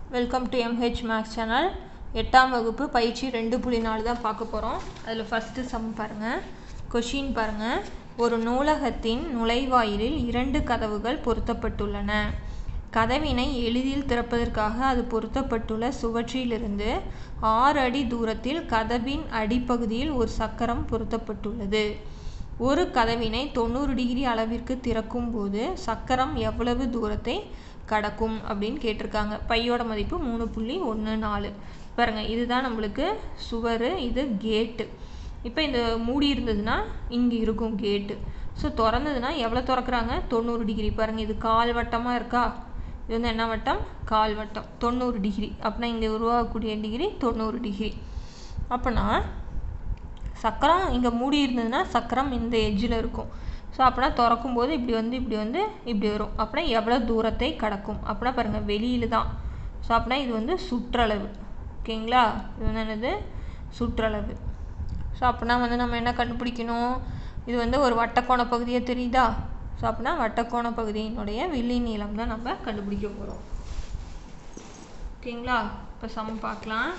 welcome to M H maths channel எட்டாம் வகுப்பு பயிற்சி ரெண்டு புள்ளி நாலு தான் பார்க்க போகிறோம் அதில் ஃபஸ்ட்டு சம் பாருங்கள் கொஷின் பாருங்கள் ஒரு நூலகத்தின் நுழைவாயிலில் இரண்டு கதவுகள் பொருத்தப்பட்டுள்ளன கதவினை எளிதில் திறப்பதற்காக அது பொருத்தப்பட்டுள்ள சுவற்றிலிருந்து ஆறு அடி தூரத்தில் கதவின் அடிப்பகுதியில் ஒரு சக்கரம் பொருத்தப்பட்டுள்ளது ஒரு கதவினை தொண்ணூறு டிகிரி அளவிற்கு திறக்கும் போது சக்கரம் எவ்வளவு தூரத்தை கடக்கும் அப்படின்னு கேட்டிருக்காங்க பையோட மதிப்பு மூணு புள்ளி ஒன்று நாலு பாருங்கள் இதுதான் நம்மளுக்கு சுவர் இது கேட்டு இப்போ இந்த மூடி இருந்ததுன்னா இங்கே இருக்கும் கேட்டு ஸோ திறந்ததுன்னா எவ்வளோ திறக்கிறாங்க தொண்ணூறு டிகிரி பாருங்கள் இது கால் வட்டமாக இருக்கா இது வந்து என்ன வட்டம் கால் வட்டம் தொண்ணூறு டிகிரி அப்படின்னா இங்கே உருவாகக்கூடிய டிகிரி தொண்ணூறு டிகிரி அப்போனா சக்கரம் இங்கே மூடி இருந்ததுன்னா சக்கரம் இந்த எட்ஜில் இருக்கும் ஸோ அப்படின்னா திறக்கும் போது இப்படி வந்து இப்படி வந்து இப்படி வரும் அப்படின்னா எவ்வளோ தூரத்தை கடக்கும் அப்படின்னா பாருங்கள் வெளியில் தான் ஸோ அப்படின்னா இது வந்து சுற்றளவு ஓகேங்களா இது வந்து என்னது சுற்றளவு ஸோ அப்படின்னா வந்து நம்ம என்ன கண்டுபிடிக்கணும் இது வந்து ஒரு வட்டக்கோண பகுதியாக தெரியுதா ஸோ அப்படின்னா வட்டக்கோண பகுதியினுடைய வில்லி நீளம் தான் நம்ம கண்டுபிடிக்க போகிறோம் ஓகேங்களா இப்போ சம் பார்க்கலாம்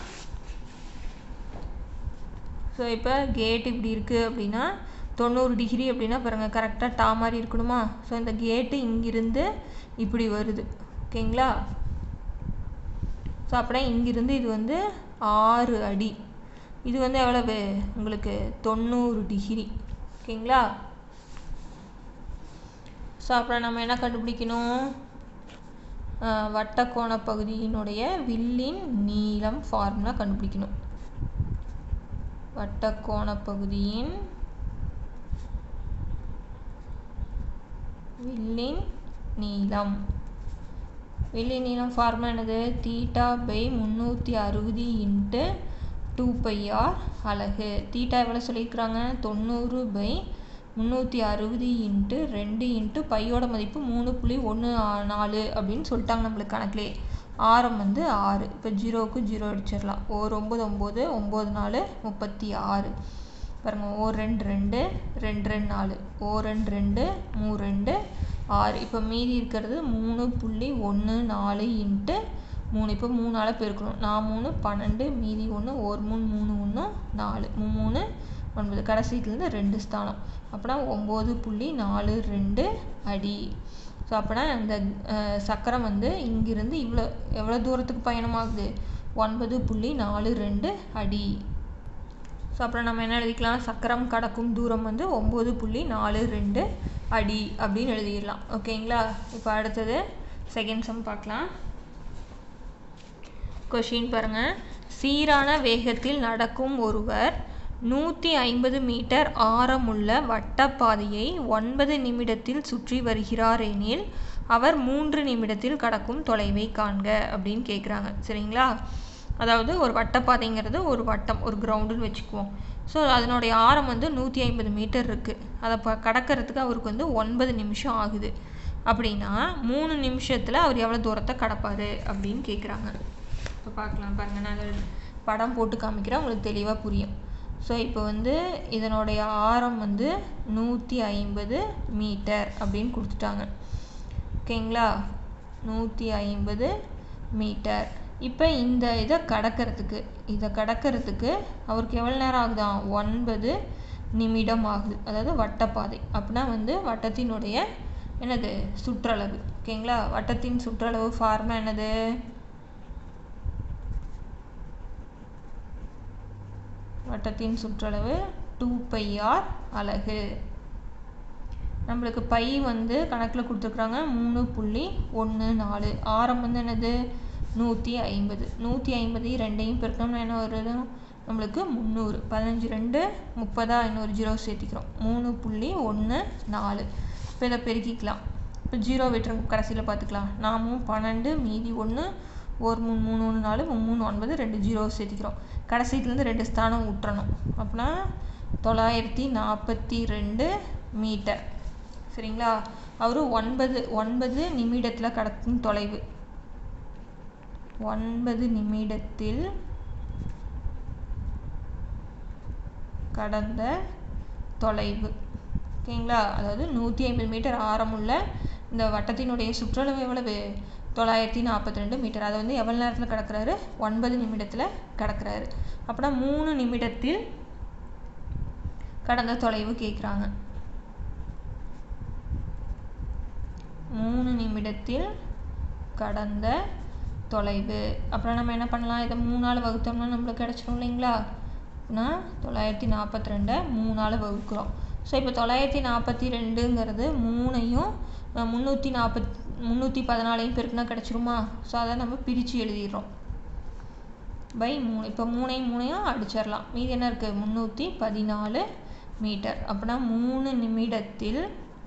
ஸோ இப்போ கேட் இப்படி இருக்குது அப்படின்னா தொண்ணூறு டிகிரி அப்படின்னா பாருங்கள் கரெக்டாக டா மாதிரி இருக்கணுமா ஸோ இந்த கேட்டு இங்கிருந்து இப்படி வருது ஓகேங்களா ஸோ அப்படியே இங்கிருந்து இது வந்து ஆறு அடி இது வந்து எவ்வளவு உங்களுக்கு தொண்ணூறு டிகிரி ஓகேங்களா ஸோ அப்புறம் நம்ம என்ன கண்டுபிடிக்கணும் வட்டக்கோண பகுதியினுடைய வில்லின் நீளம் ஃபார்முலா கண்டுபிடிக்கணும் வட்டக்கோண பகுதியின் வில்லின் நீளம் வில்லின் நீளம் ஃபார்முலா என்னது தீட்டா பை முந்நூற்றி அறுபது இன்ட்டு டூ பை ஆர் அலகு தீட்டா எவ்வளோ சொல்லியிருக்கிறாங்க தொண்ணூறு பை முந்நூற்றி அறுபது இன்ட்டு ரெண்டு இன்ட்டு பையோட மதிப்பு மூணு புள்ளி ஒன்று நாலு அப்படின்னு சொல்லிட்டாங்க நம்மளுக்கு கணக்கிலே ஆரம் வந்து ஆறு இப்போ ஜீரோவுக்கு ஜீரோ அடிச்சிடலாம் ஓர் ஒம்பது ஒம்பது ஒம்பது நாலு முப்பத்தி ஆறு பாருங்கள் ஓ ரெண்டு ரெண்டு ரெண்டு ரெண்டு நாலு ஓ ரெண்டு ரெண்டு மூ ரெண்டு ஆறு இப்போ மீதி இருக்கிறது மூணு புள்ளி ஒன்று நாலு இன்ட்டு மூணு இப்போ மூணால் பெருக்கணும் நான் மூணு பன்னெண்டு மீதி ஒன்று ஒரு மூணு மூணு ஒன்று நாலு மூணு ஒன்பது கடைசிக்குலேருந்து ரெண்டு ஸ்தானம் அப்படின்னா ஒம்பது புள்ளி நாலு ரெண்டு அடி ஸோ அப்படின்னா அந்த சக்கரம் வந்து இங்கிருந்து இவ்வளோ எவ்வளோ தூரத்துக்கு பயணமாகுது ஒன்பது புள்ளி நாலு ரெண்டு அடி ஸோ அப்புறம் நம்ம என்ன எழுதிக்கலாம் சக்கரம் கடக்கும் தூரம் வந்து ஒம்பது புள்ளி நாலு ரெண்டு அடி அப்படின்னு எழுதிடலாம் ஓகேங்களா இப்போ அடுத்தது செகண்ட் சம் பார்க்கலாம் கொஷின் பாருங்கள் சீரான வேகத்தில் நடக்கும் ஒருவர் நூற்றி ஐம்பது மீட்டர் ஆரமுள்ள வட்டப்பாதையை ஒன்பது நிமிடத்தில் சுற்றி வருகிறார் எனில் அவர் மூன்று நிமிடத்தில் கடக்கும் தொலைவை காண்க அப்படின்னு கேட்குறாங்க சரிங்களா அதாவது ஒரு வட்டப்பாதைங்கிறது ஒரு வட்டம் ஒரு கிரவுண்டுன்னு வச்சுக்குவோம் ஸோ அதனுடைய ஆரம் வந்து நூற்றி ஐம்பது மீட்டர் இருக்குது அதை ப கடக்கிறதுக்கு அவருக்கு வந்து ஒன்பது நிமிஷம் ஆகுது அப்படின்னா மூணு நிமிஷத்தில் அவர் எவ்வளோ தூரத்தை கடப்பார் அப்படின்னு கேட்குறாங்க இப்போ பார்க்கலாம் பாருங்கள் நான் படம் போட்டு காமிக்கிறேன் உங்களுக்கு தெளிவாக புரியும் ஸோ இப்போ வந்து இதனுடைய ஆரம் வந்து நூற்றி ஐம்பது மீட்டர் அப்படின்னு கொடுத்துட்டாங்க ஓகேங்களா நூற்றி ஐம்பது மீட்டர் இப்போ இந்த இதை கடக்கிறதுக்கு இதை கடக்கிறதுக்கு அவருக்கு எவ்வளோ நேரம் ஆகுதான் ஒன்பது நிமிடம் ஆகுது அதாவது வட்டப்பாதை அப்படின்னா வந்து வட்டத்தினுடைய என்னது சுற்றளவு ஓகேங்களா வட்டத்தின் சுற்றளவு ஃபார்மா என்னது வட்டத்தின் சுற்றளவு டூ பை ஆர் அலகு நம்மளுக்கு பை வந்து கணக்கில் கொடுத்துருக்குறாங்க மூணு புள்ளி ஒன்று நாலு ஆரம் வந்து என்னது நூற்றி ஐம்பது நூற்றி ஐம்பது ரெண்டையும் பெருக்கணும்னா என்ன வருது நம்மளுக்கு முந்நூறு பதினஞ்சு ரெண்டு முப்பதா இன்னொரு ஜீரோ சேர்த்திக்கிறோம் மூணு புள்ளி ஒன்று நாலு இப்போ இதை பெருக்கிக்கலாம் இப்போ ஜீரோ விட்டுருங்க கடைசியில் பார்த்துக்கலாம் நாமும் பன்னெண்டு மீதி ஒன்று ஒரு மூணு மூணு ஒன்று நாலு மூணு ஒன்பது ரெண்டு ஜீரோ சேர்த்திக்கிறோம் கடைசிக்குலேருந்து ரெண்டு ஸ்தானம் விட்டுறணும் அப்படின்னா தொள்ளாயிரத்தி நாற்பத்தி ரெண்டு மீட்டர் சரிங்களா அவர் ஒன்பது ஒன்பது நிமிடத்தில் கடக்கும் தொலைவு ஒன்பது நிமிடத்தில் கடந்த தொலைவு ஓகேங்களா அதாவது நூற்றி ஐம்பது மீட்டர் ஆரமுள்ள இந்த வட்டத்தினுடைய சுற்றளவு எவ்வளவு தொள்ளாயிரத்தி நாற்பத்தி ரெண்டு மீட்டர் அதை வந்து எவ்வளோ நேரத்தில் கடக்கிறாரு ஒன்பது நிமிடத்தில் கடக்கிறாரு அப்படின்னா மூணு நிமிடத்தில் கடந்த தொலைவு கேட்குறாங்க மூணு நிமிடத்தில் கடந்த தொலைவு அப்புறம் நம்ம என்ன பண்ணலாம் இதை மூணால் வகுத்தோம்னா நம்மளுக்கு கிடச்சிரும் இல்லைங்களா அப்படின்னா தொள்ளாயிரத்தி நாற்பத்தி ரெண்டை மூணால் வகுக்கிறோம் ஸோ இப்போ தொள்ளாயிரத்தி நாற்பத்தி ரெண்டுங்கிறது மூணையும் முந்நூற்றி நாற்பத் முந்நூற்றி பதினாலையும் பெருக்குனா கிடச்சிருமா ஸோ அதை நம்ம பிரித்து எழுதிடுறோம் பை மூணு இப்போ மூணையும் மூணையும் அடிச்சிடலாம் மீதி என்ன இருக்குது முந்நூற்றி பதினாலு மீட்டர் அப்படின்னா மூணு நிமிடத்தில்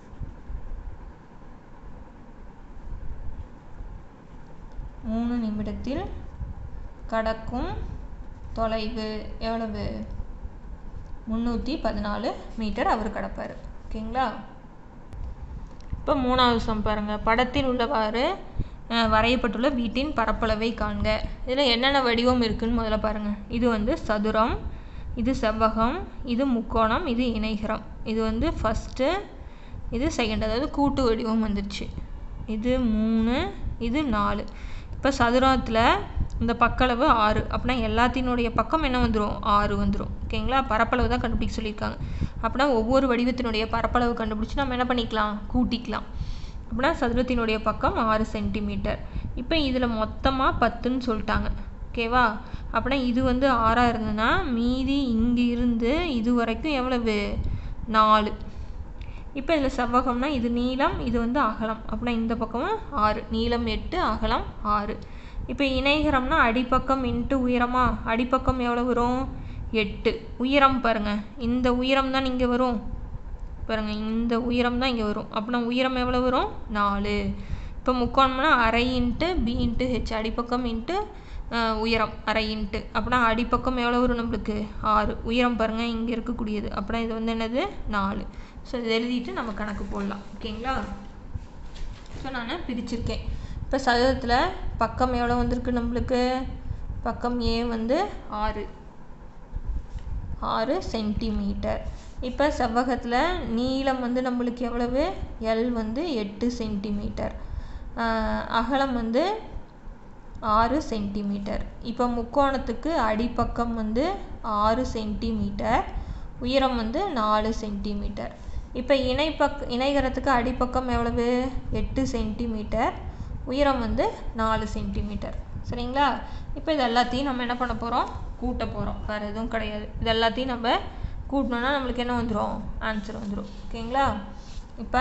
மூணு நிமிடத்தில் கடக்கும் தொலைவு எவ்வளவு முந்நூற்றி பதினாலு மீட்டர் அவர் கடப்பார் ஓகேங்களா இப்போ மூணாவது சம் பாருங்கள் படத்தில் உள்ளவாறு வரையப்பட்டுள்ள வீட்டின் பரப்பளவை காண்க இதில் என்னென்ன வடிவம் இருக்குன்னு முதல்ல பாருங்கள் இது வந்து சதுரம் இது செவ்வகம் இது முக்கோணம் இது இணைகரம் இது வந்து ஃபஸ்ட்டு இது செகண்ட் அதாவது கூட்டு வடிவம் வந்துடுச்சு இது மூணு இது நாலு இப்போ சதுரத்தில் இந்த பக்களவு ஆறு அப்படின்னா எல்லாத்தினுடைய பக்கம் என்ன வந்துடும் ஆறு வந்துடும் ஓகேங்களா பரப்பளவு தான் கண்டுபிடிக்க சொல்லியிருக்காங்க அப்படின்னா ஒவ்வொரு வடிவத்தினுடைய பரப்பளவு கண்டுபிடிச்சி நம்ம என்ன பண்ணிக்கலாம் கூட்டிக்கலாம் அப்படின்னா சதுரத்தினுடைய பக்கம் ஆறு சென்டிமீட்டர் இப்போ இதில் மொத்தமாக பத்துன்னு சொல்லிட்டாங்க ஓகேவா அப்படின்னா இது வந்து ஆறாக இருந்ததுன்னா மீதி இங்கே இருந்து இது வரைக்கும் எவ்வளவு நாலு இப்போ இதில் செவ்வகம்னா இது நீளம் இது வந்து அகலம் அப்படின்னா இந்த பக்கமும் ஆறு நீளம் எட்டு அகலம் ஆறு இப்போ இணைகரம்னா அடிப்பக்கம் இன்ட்டு உயரமா அடிப்பக்கம் எவ்வளோ வரும் எட்டு உயரம் பாருங்கள் இந்த உயரம் தான் இங்கே வரும் பாருங்கள் இந்த உயரம் தான் இங்கே வரும் அப்படின்னா உயரம் எவ்வளோ வரும் நாலு இப்போ முக்கோணம்னா அரை இன்ட்டு பி இன்ட்டு ஹெச் அடிப்பக்கம் இன்ட்டு உயரம் அரை இன்ட்டு அப்படின்னா அடிப்பக்கம் எவ்வளோ வரும் நம்மளுக்கு ஆறு உயரம் பாருங்கள் இங்கே இருக்கக்கூடியது அப்படின்னா இது வந்து என்னது நாலு ஸோ இதை எழுதிட்டு நம்ம கணக்கு போடலாம் ஓகேங்களா ஸோ நான் பிரிச்சிருக்கேன் இப்போ சதுரத்தில் பக்கம் எவ்வளோ வந்திருக்கு நம்மளுக்கு பக்கம் ஏ வந்து ஆறு ஆறு சென்டிமீட்டர் இப்போ செவ்வகத்தில் நீளம் வந்து நம்மளுக்கு எவ்வளவு எல் வந்து எட்டு சென்டிமீட்டர் அகலம் வந்து ஆறு சென்டிமீட்டர் இப்போ முக்கோணத்துக்கு அடிப்பக்கம் வந்து ஆறு சென்டிமீட்டர் உயரம் வந்து நாலு சென்டிமீட்டர் இப்போ இணைப்பக் இணைகரத்துக்கு அடிப்பக்கம் எவ்வளவு எட்டு சென்டிமீட்டர் உயரம் வந்து நாலு சென்டிமீட்டர் சரிங்களா இப்போ இது எல்லாத்தையும் நம்ம என்ன பண்ண போகிறோம் கூட்ட போகிறோம் வேறு எதுவும் கிடையாது இது எல்லாத்தையும் நம்ம கூட்டினோன்னா நம்மளுக்கு என்ன வந்துடும் ஆன்சர் வந்துடும் ஓகேங்களா இப்போ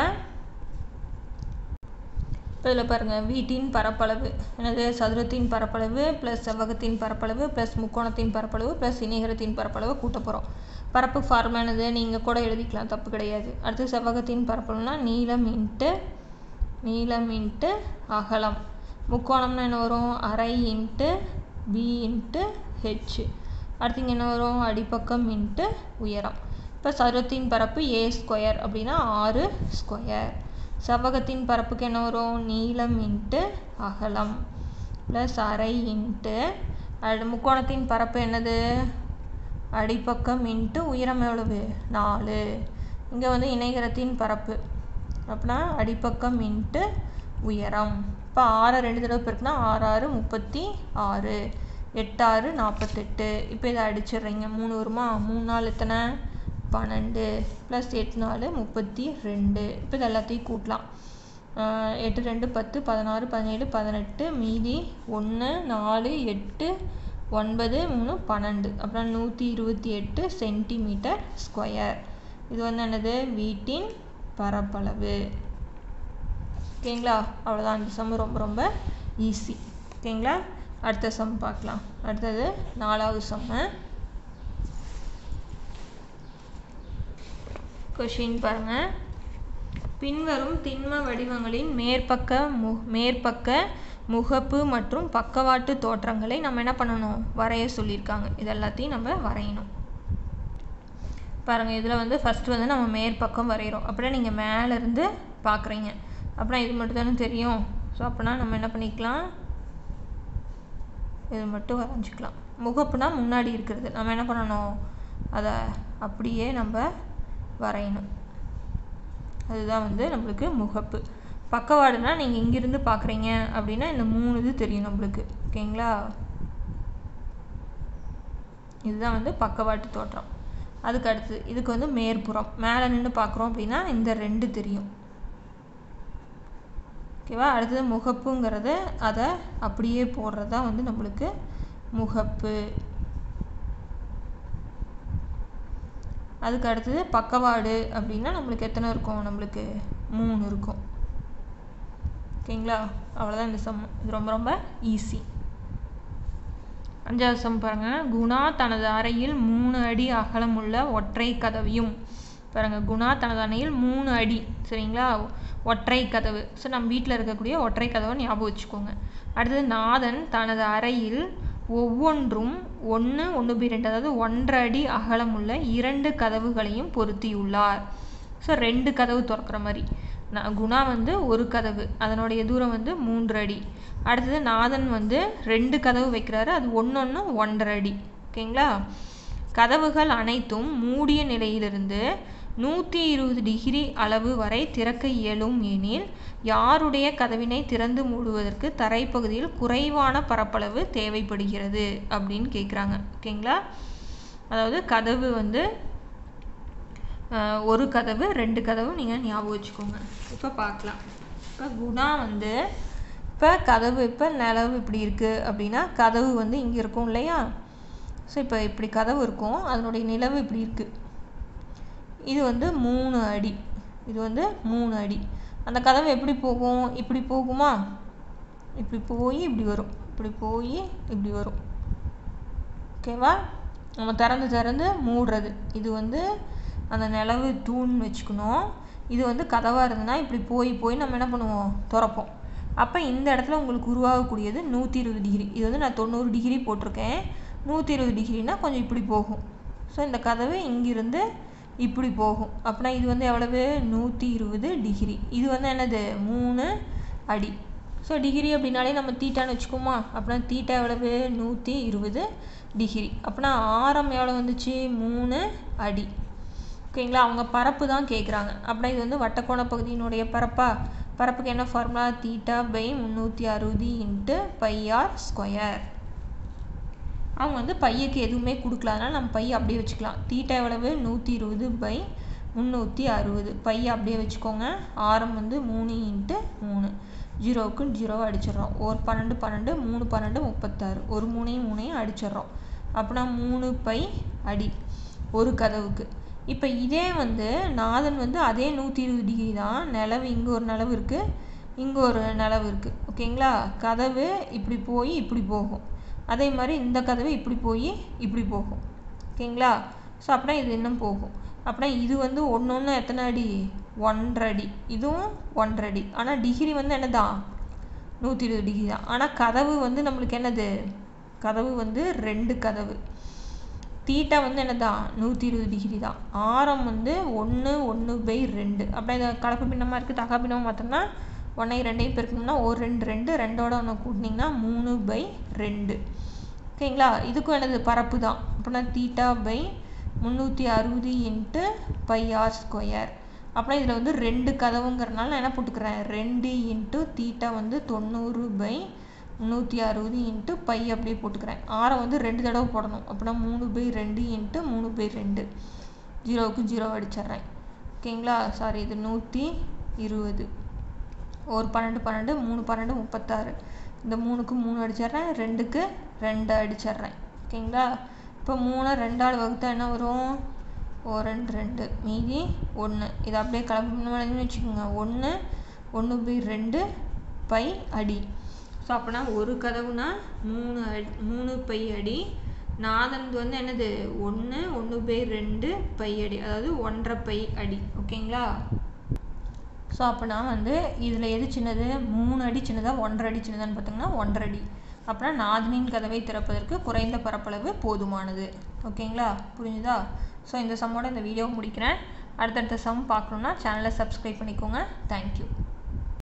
இப்போ இதில் பாருங்கள் வீட்டின் பரப்பளவு என்னது சதுரத்தின் பரப்பளவு ப்ளஸ் செவ்வகத்தின் பரப்பளவு ப்ளஸ் முக்கோணத்தின் பரப்பளவு ப்ளஸ் இணைகரத்தின் பரப்பளவு கூட்ட போகிறோம் பரப்பு ஃபார்ம் என்னது நீங்கள் கூட எழுதிக்கலாம் தப்பு கிடையாது அடுத்து செவ்வகத்தின் பரப்பளவுனா நீளம் இன்ட்டு நீளம் இன்ட்டு அகலம் முக்கோணம்னா என்ன வரும் அரை இன்ட்டு பி இன்ட்டு ஹெச் அடுத்து இங்கே என்ன வரும் அடிப்பக்கம் இன்ட்டு உயரம் இப்போ சதுரத்தின் பரப்பு ஏ ஸ்கொயர் அப்படின்னா ஆறு ஸ்கொயர் செவ்வகத்தின் பரப்புக்கு என்ன வரும் நீளம் இன்ட்டு அகலம் ப்ளஸ் அரை இன்ட்டு அடு முக்கோணத்தின் பரப்பு என்னது அடிப்பக்கம் இன்ட்டு உயரம் எவ்வளவு நாலு இங்கே வந்து இணைகரத்தின் பரப்பு அப்படின்னா அடிப்பக்கம் இன்ட்டு உயரம் இப்போ ஆறை ரெண்டு தடவை பெருக்குனா ஆறு ஆறு முப்பத்தி ஆறு எட்டாறு நாற்பத்தெட்டு இப்போ இதை அடிச்சிடுறீங்க மூணு வருமா மூணு நாள் எத்தனை பன்னெண்டு ப்ளஸ் எட்டு நாலு முப்பத்தி ரெண்டு இப்போ இது எல்லாத்தையும் கூட்டலாம் எட்டு ரெண்டு பத்து பதினாறு பதினேழு பதினெட்டு மீதி ஒன்று நாலு எட்டு ஒன்பது மூணு பன்னெண்டு அப்புறம் நூற்றி இருபத்தி எட்டு சென்டிமீட்டர் ஸ்கொயர் இது வந்து என்னது வீட்டின் பரப்பளவு ஓகேங்களா அவ்வளோதான் இந்த சம் ரொம்ப ரொம்ப ஈஸி ஓகேங்களா அடுத்த சம் பார்க்கலாம் அடுத்தது நாலாவது சம்மு கொஷின் பாருங்கள் பின்வரும் திண்ம வடிவங்களின் மேற்பக்க மு மேற்பக்க முகப்பு மற்றும் பக்கவாட்டு தோற்றங்களை நம்ம என்ன பண்ணணும் வரைய சொல்லியிருக்காங்க இது எல்லாத்தையும் நம்ம வரையணும் பாருங்கள் இதில் வந்து ஃபஸ்ட்டு வந்து நம்ம மேற்பக்கம் வரைகிறோம் அப்படின்னா நீங்கள் மேலேருந்து பார்க்குறீங்க அப்படின்னா இது மட்டும் தானே தெரியும் ஸோ அப்படின்னா நம்ம என்ன பண்ணிக்கலாம் இது மட்டும் வரைஞ்சிக்கலாம் முகப்புனா முன்னாடி இருக்கிறது நம்ம என்ன பண்ணணும் அதை அப்படியே நம்ம வரையணும் அதுதான் வந்து நம்மளுக்கு முகப்பு பக்கவாடுனா நீங்கள் இங்கிருந்து பார்க்குறீங்க அப்படின்னா இந்த மூணு இது தெரியும் நம்மளுக்கு ஓகேங்களா இதுதான் வந்து பக்கவாட்டு தோற்றம் அதுக்கு அடுத்து இதுக்கு வந்து மேற்புறம் மேலே நின்று பார்க்குறோம் அப்படின்னா இந்த ரெண்டு தெரியும் ஓகேவா அடுத்தது முகப்புங்கிறது அதை அப்படியே போடுறது தான் வந்து நம்மளுக்கு முகப்பு அதுக்கு அடுத்தது பக்கவாடு அப்படின்னா நம்மளுக்கு எத்தனை இருக்கும் நம்மளுக்கு மூணு இருக்கும் ஓகேங்களா அவ்வளோதான் இந்த சம் இது ரொம்ப ரொம்ப ஈஸி அஞ்சாவது சம் பாருங்க குணா தனது அறையில் மூணு அடி அகலமுள்ள ஒற்றை கதவையும் பாருங்க குணா தனது அறையில் மூணு அடி சரிங்களா ஒற்றை கதவு ஸோ நம்ம வீட்டில் இருக்கக்கூடிய ஒற்றை கதவை ஞாபகம் வச்சுக்கோங்க அடுத்தது நாதன் தனது அறையில் ஒவ்வொன்றும் ஒன்று ஒன்று பை ரெண்டு அதாவது ஒன்றரை அடி அகலமுள்ள இரண்டு கதவுகளையும் பொருத்தியுள்ளார் ஸோ ரெண்டு கதவு திறக்கிற மாதிரி நான் குணா வந்து ஒரு கதவு அதனுடைய தூரம் வந்து மூன்று அடி அடுத்தது நாதன் வந்து ரெண்டு கதவு வைக்கிறாரு அது ஒன்று ஒன்று ஒன்றரை அடி ஓகேங்களா கதவுகள் அனைத்தும் மூடிய நிலையிலிருந்து நூற்றி இருபது டிகிரி அளவு வரை திறக்க இயலும் எனில் யாருடைய கதவினை திறந்து மூடுவதற்கு தரைப்பகுதியில் குறைவான பரப்பளவு தேவைப்படுகிறது அப்படின்னு கேட்குறாங்க ஓகேங்களா அதாவது கதவு வந்து ஒரு கதவு ரெண்டு கதவு நீங்கள் ஞாபகம் வச்சுக்கோங்க இப்போ பார்க்கலாம் இப்போ குணா வந்து இப்போ கதவு இப்போ நிலவு இப்படி இருக்குது அப்படின்னா கதவு வந்து இங்கே இருக்கும் இல்லையா ஸோ இப்போ இப்படி கதவு இருக்கும் அதனுடைய நிலவு இப்படி இருக்குது இது வந்து மூணு அடி இது வந்து மூணு அடி அந்த கதவு எப்படி போகும் இப்படி போகுமா இப்படி போய் இப்படி வரும் இப்படி போய் இப்படி வரும் ஓகேவா நம்ம திறந்து திறந்து மூடுறது இது வந்து அந்த நிலவு தூண் வச்சுக்கணும் இது வந்து கதவாக இருந்ததுன்னா இப்படி போய் போய் நம்ம என்ன பண்ணுவோம் திறப்போம் அப்போ இந்த இடத்துல உங்களுக்கு உருவாகக்கூடியது நூற்றி இருபது டிகிரி இது வந்து நான் தொண்ணூறு டிகிரி போட்டிருக்கேன் நூற்றி இருபது டிகிரினா கொஞ்சம் இப்படி போகும் ஸோ இந்த கதவு இங்கிருந்து இப்படி போகும் அப்படின்னா இது வந்து எவ்வளவு நூற்றி இருபது டிகிரி இது வந்து என்னது மூணு அடி ஸோ டிகிரி அப்படின்னாலே நம்ம தீட்டான்னு வச்சுக்கோமா அப்படின்னா தீட்டா எவ்வளவு நூற்றி இருபது டிகிரி அப்படின்னா ஆரம் எவ்வளோ வந்துச்சு மூணு அடி ஓகேங்களா அவங்க பரப்பு தான் கேட்குறாங்க அப்படின்னா இது வந்து வட்டக்கோண பகுதியினுடைய பரப்பா பரப்புக்கு என்ன ஃபார்முலா தீட்டா பை முந்நூற்றி அறுபது இன்ட்டு பையார் ஸ்கொயர் அவங்க வந்து பையக்கு எதுவுமே கொடுக்கல அதனால் நம்ம பைய அப்படியே வச்சுக்கலாம் தீட்டா எவ்வளவு நூற்றி இருபது பை முந்நூற்றி அறுபது பைய அப்படியே வச்சுக்கோங்க ஆரம் வந்து மூணு இன்ட்டு மூணு ஜீரோவுக்கு ஜீரோவை அடிச்சிடுறோம் ஒரு பன்னெண்டு பன்னெண்டு மூணு பன்னெண்டு முப்பத்தாறு ஒரு மூணையும் மூணையும் அடிச்சிடுறோம் அப்படின்னா மூணு பை அடி ஒரு கதவுக்கு இப்போ இதே வந்து நாதன் வந்து அதே நூற்றி இருபது டிகிரி தான் நிலவு இங்கே ஒரு நிலவு இருக்குது இங்கே ஒரு நிலவு இருக்குது ஓகேங்களா கதவு இப்படி போய் இப்படி போகும் அதே மாதிரி இந்த கதவு இப்படி போய் இப்படி போகும் ஓகேங்களா ஸோ அப்படின்னா இது இன்னும் போகும் அப்படின்னா இது வந்து ஒன்று ஒன்று எத்தனை அடி ஒன்றரை அடி இதுவும் ஒன்றரை அடி ஆனால் டிகிரி வந்து என்னதான் நூற்றி இருபது டிகிரி தான் ஆனால் கதவு வந்து நம்மளுக்கு என்னது கதவு வந்து ரெண்டு கதவு தீட்டா வந்து என்னதான் நூற்றி இருபது டிகிரி தான் ஆரம் வந்து ஒன்று ஒன்று பை ரெண்டு அப்படியே இந்த கலப்பு பின்னமாக இருக்குது தகா பின்னமாக பார்த்தோம்னா ஒன்றையும் ரெண்டையும் பெருக்கணும்னா ஒரு ரெண்டு ரெண்டு ரெண்டோட ஒன்று கூட்டினீங்கன்னா மூணு பை ரெண்டு ஓகேங்களா இதுக்கும் என்னது பரப்பு தான் அப்படின்னா தீட்டா பை முந்நூற்றி அறுபது இன்ட்டு பை ஆர் ஸ்கொயர் அப்புறம் இதில் வந்து ரெண்டு கதவுங்கிறனால நான் என்ன போட்டுக்கிறேன் ரெண்டு இன்ட்டு தீட்டா வந்து தொண்ணூறு பை முந்நூற்றி அறுபது இன்ட்டு பை அப்படியே போட்டுக்கிறேன் ஆரம் வந்து ரெண்டு தடவை போடணும் அப்படின்னா மூணு பை ரெண்டு இன்ட்டு மூணு பை ரெண்டு ஜீரோவுக்கு ஜீரோ அடிச்சிட்றேன் ஓகேங்களா சாரி இது நூற்றி இருபது ஒரு பன்னெண்டு பன்னெண்டு மூணு பன்னெண்டு முப்பத்தாறு இந்த மூணுக்கு மூணு அடிச்சிட்றேன் ரெண்டுக்கு ரெண்டு அடிச்சிட்றேன் ஓகேங்களா இப்போ மூணு ரெண்டாள் வகுத்தா என்ன வரும் ஓ ரெண்டு ரெண்டு மீதி ஒன்று இதை அப்படியே கலப்பு வச்சுக்கோங்க ஒன்று ஒன்று பை ரெண்டு பை அடி ஸோ அப்போனா ஒரு கதவுனா மூணு அடி மூணு பை அடி நாதன்து வந்து என்னது ஒன்று ஒன்று பை ரெண்டு பை அடி அதாவது ஒன்றரை பை அடி ஓகேங்களா ஸோ அப்போனா வந்து இதில் எது சின்னது மூணு அடி சின்னதா ஒன்றரை அடி சின்னதான்னு பார்த்தீங்கன்னா ஒன்றரை அடி அப்படின்னா நாதனின் கதவை திறப்பதற்கு குறைந்த பரப்பளவு போதுமானது ஓகேங்களா புரிஞ்சுதா ஸோ இந்த சம்மோட இந்த வீடியோவை முடிக்கிறேன் அடுத்தடுத்த சம் பார்க்கணுன்னா சேனலை சப்ஸ்கிரைப் பண்ணிக்கோங்க தேங்க்யூ